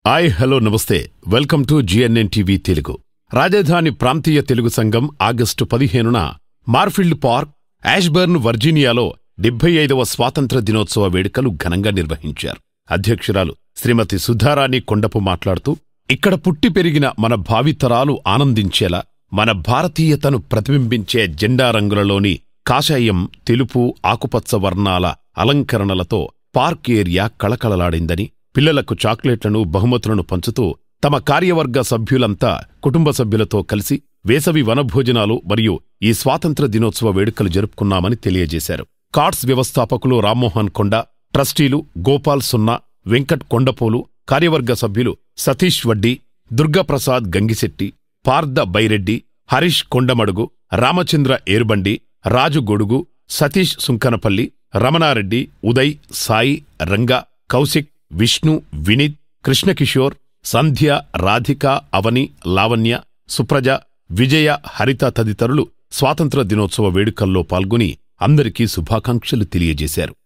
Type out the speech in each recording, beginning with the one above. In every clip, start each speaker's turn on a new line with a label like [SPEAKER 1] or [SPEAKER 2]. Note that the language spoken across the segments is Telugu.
[SPEAKER 1] హాయ్ హలో నమస్తే welcome to GNN TV Telugu రాజధాని ప్రాంతీయ తెలుగు సంఘం ఆగస్టు పదిహేనున మార్ఫిల్డ్ పార్క్ యాష్బర్న్ వర్జీనియాలో డెబ్బై ఐదవ స్వాతంత్ర దినోత్సవ వేడుకలు ఘనంగా నిర్వహించారు అధ్యక్షురాలు శ్రీమతి సుధారాణి కొండపు మాట్లాడుతూ ఇక్కడ పుట్టి పెరిగిన మన భావితరాలు ఆనందించేలా మన భారతీయతను ప్రతిబింబించే జెండా రంగులలోని కాషాయం తెలుపు ఆకుపచ్చ వర్ణాల అలంకరణలతో పార్క్ ఏరియా కళకళలాడిందని పిల్లలకు చాక్లెట్లను బహుమతులను పంచుతూ తమ కార్యవర్గ సభ్యులంతా కుటుంబ సభ్యులతో కలిసి వేసవి వనభోజనాలు మరియు ఈ స్వాతంత్ర దినోత్సవ వేడుకలు జరుపుకున్నామని తెలియజేశారు కార్డ్స్ వ్యవస్థాపకులు రామ్మోహన్ కొండ ట్రస్టీలు గోపాల్ సున్నా వెంకట్ కొండపోలు కార్యవర్గ సభ్యులు సతీష్ వడ్డీ దుర్గాప్రసాద్ గంగిశెట్టి పార్ద బైరెడ్డి హరీష్ కొండమడుగు రామచంద్ర ఏరుబండి రాజు గొడుగు సతీష్ సుంకనపల్లి రమణారెడ్డి ఉదయ్ సాయి రంగా కౌశిక్ విష్ణు వినీత్ కృష్ణకిషోర్ సంధ్య రాధిక అవని లావణ్య సుప్రజ విజయ హరిత తదితరులు స్వాతంత్ర దినోత్సవ వేడుకల్లో పాల్గొని అందరికీ శుభాకాంక్షలు తెలియజేశారు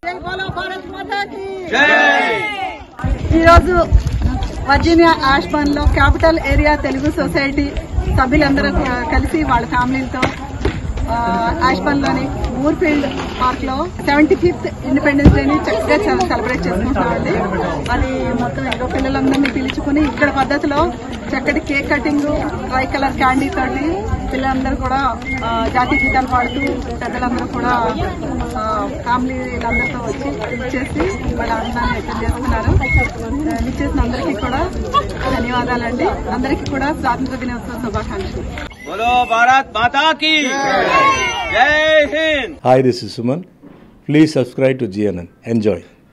[SPEAKER 2] ఈరోజు వర్జీనియా ఆష్బర్న్ లో క్యాపిటల్ ఏరియా తెలుగు సొసైటీ సభ్యులందరూ క- కలిసి వాళ్ళ ఫ్యామిలీలతో ఆష్బర్న్ లోని మూర్ఫీల్డ్ పార్క్ లో సెవెంటీ ఫిఫ్త్ ఇండిపెండెన్స్ డేని చక్కగా సె- సెలబ్రేట్ చేసుకుంటున్నామండి అది మొత్తం ఏదో పిల్లలందరినీ పిలుచుకుని ఇక్కడ పద్ధతిలో చక్కటి cake cutting tricolour candy తోటి పిల్లలందరూ కూడా ఆ, జాతీయ గీతాలు పాడుతూ పెద్దలందరూ కూడా ఆ, ఫ్యామిలీలందరితో వచ్చి ఇచ్చేసి వాళ్ళ ఆనందాన్ని వ్యక్తం చేస్తున్నారు ఆ, ఇచ్చేసిన అందరికీ కూడా ధన్యవాదాలండి అందరికీ కూడా స్వాతంత్ర దినోత్సవ శుభాకాంక్షలు
[SPEAKER 3] बोलो भारत माता की जय Hind
[SPEAKER 4] Hi, this is Suman. Please subscribe to GNN. Enjoy.